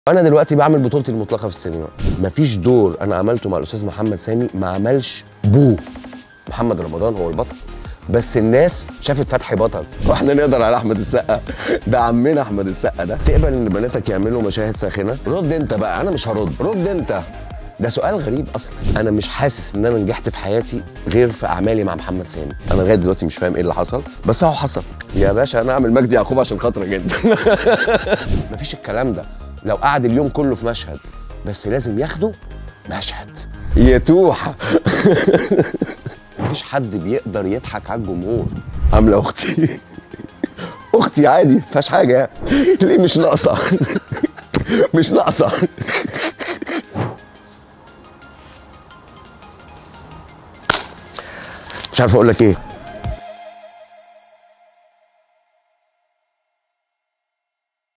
انا دلوقتي بعمل بطولتي المطلقه في السينما مفيش دور انا عملته مع الاستاذ محمد سامي ما عملش بو محمد رمضان هو البطل بس الناس شافت فتحي بطل واحنا نقدر على احمد السقا ده عمنا احمد السقا ده تقبل ان بناتك يعملوا مشاهد ساخنه رد انت بقى انا مش هرد رد انت ده سؤال غريب اصلا انا مش حاسس ان انا نجحت في حياتي غير في اعمالي مع محمد سامي انا لغايه دلوقتي مش فاهم ايه اللي حصل بس هو حصل يا باشا انا اعمل مجدي يعقوب عشان خاطرك جدا مفيش الكلام ده لو قعد اليوم كله في مشهد بس لازم ياخده مشهد يتوح مفيش حد بيقدر يضحك على الجمهور عامله اختي اختي عادي مفيهاش حاجه يعني ليه مش ناقصه مش ناقصه مش عارف اقول لك ايه